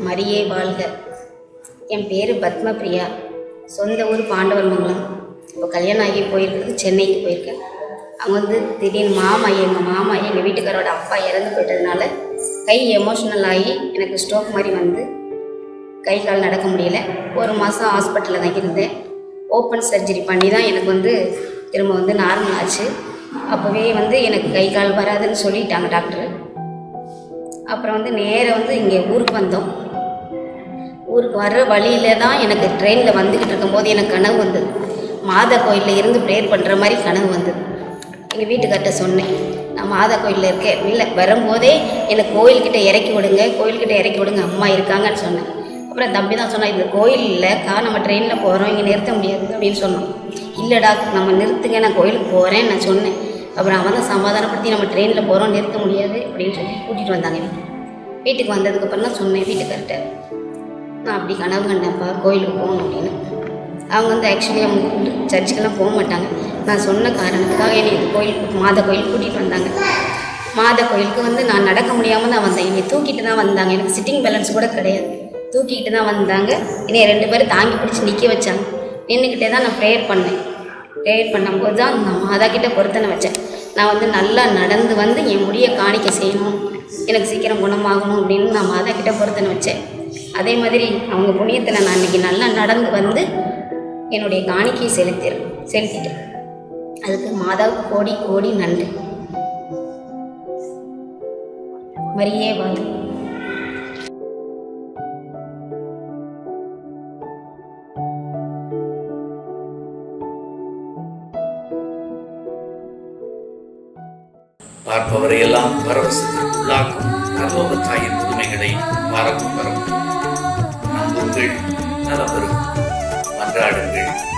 மரியே வாழ்க என் பேர் பத்மபிரியா சொந்த ஊர் பாண்டவர்மங்கலம் இப்போ கல்யாணம் ஆகி போயிருக்கிறது சென்னைக்கு போயிருக்கேன் அவங்க வந்து திடீர்னு மாமா எங்கள் மாமா எங்கள் வீட்டுக்காரோட அப்பா இறந்து போயிட்டதுனால கை எமோஷ்னல் ஆகி எனக்கு ஸ்ட்ரோக் மாதிரி வந்து கை கால் நடக்க முடியல ஒரு மாதம் ஹாஸ்பிட்டலில் தான் இருந்தேன் ஓப்பன் சர்ஜரி பண்ணி தான் எனக்கு வந்து திரும்ப வந்து நார்மல் ஆச்சு அப்போவே வந்து எனக்கு கை கால் வராதுன்னு சொல்லிட்டாங்க டாக்டர் அப்புறம் வந்து நேராக வந்து இங்கே ஊருக்கு வந்தோம் ஊருக்கு வர்ற வழியில தான் எனக்கு ட்ரெயினில் வந்துக்கிட்டு இருக்கும்போது எனக்கு கனவு வந்தது மாதா கோயிலில் இருந்து ப்ரேயர் பண்ணுற மாதிரி கனவு வந்தது எங்கள் வீட்டுக்கார்ட்ட சொன்னேன் நான் மாதா கோயிலில் இருக்கேன் இல்லை வரும்போதே என்னை கோயில்கிட்ட இறக்கி விடுங்க கோயில்கிட்ட இறக்கி விடுங்க அம்மா இருக்காங்கன்னு சொன்னேன் அப்புறம் தம்பி தான் சொன்னான் இந்த கோயில் இல்லைக்கா நம்ம ட்ரெயினில் போகிறோம் இங்கே நிறுத்த முடியாது அப்படின்னு சொன்னோம் இல்லைடா நம்ம நிறுத்துங்க நான் கோயிலுக்கு போகிறேன் நான் சொன்னேன் அப்புறம் அவன் தான் சமாதானப்படுத்தி நம்ம ட்ரெயினில் போகிறோம் நிறுத்த முடியாது அப்படின்னு சொல்லி கூட்டிகிட்டு வந்தாங்க வீட்டுக்கு வந்ததுக்கப்புறம் தான் சொன்னேன் வீட்டுக்கார்ட்ட நான் அப்படி கனவு கண்டேன்ப்பா கோயிலுக்கு போகணும் அப்படின்னு அவங்க வந்து ஆக்சுவலி அவங்க சர்ச்சுக்கெல்லாம் போக மாட்டாங்க நான் சொன்ன காரணத்துக்காக என்னை இது கோயிலுக்கு மாத கோயில் கூட்டிகிட்டு வந்தாங்க மாத கோயிலுக்கு வந்து நான் நடக்க முடியாமல் தான் வந்தேன் என்னை தூக்கிட்டு தான் வந்தாங்க எனக்கு சிட்டிங் பேலன்ஸ் கூட கிடையாது தூக்கிட்டு தான் வந்தாங்க என்னை ரெண்டு பேரும் தாங்கி பிடிச்சி நிற்க வச்சாங்க நின்றுக்கிட்டே தான் நான் ப்ரேயர் பண்ணேன் ப்ரேயர் பண்ணும்போது தான் நான் மாதா கிட்ட பொருத்தனை வச்சேன் நான் வந்து நல்லா நடந்து வந்து என் முடியை காணிக்க செய்யணும் எனக்கு சீக்கிரம் குணமாகணும் அப்படின்னு நான் மாதா கிட்ட பொருத்தனை வச்சேன் அதே மாதிரி அவங்க புண்ணியத்தில் நான் இன்னைக்கு நல்லா நடந்து வந்து என்னுடைய காணிக்கையை செலுத்தி செலுத்திட்டேன் அதுக்கு மாதாவுக்கு கோடி கோடி நன்றி மரியே வாழ் பார்ப்பவரையெல்லாம் பரவசத்திற்குள்ளாக்கும் பரலோக தாயின் புதுமைகளை பாராட்டும் வரும் நம்புங்கள் நலப்பெறும் மன்றாடுங்கள்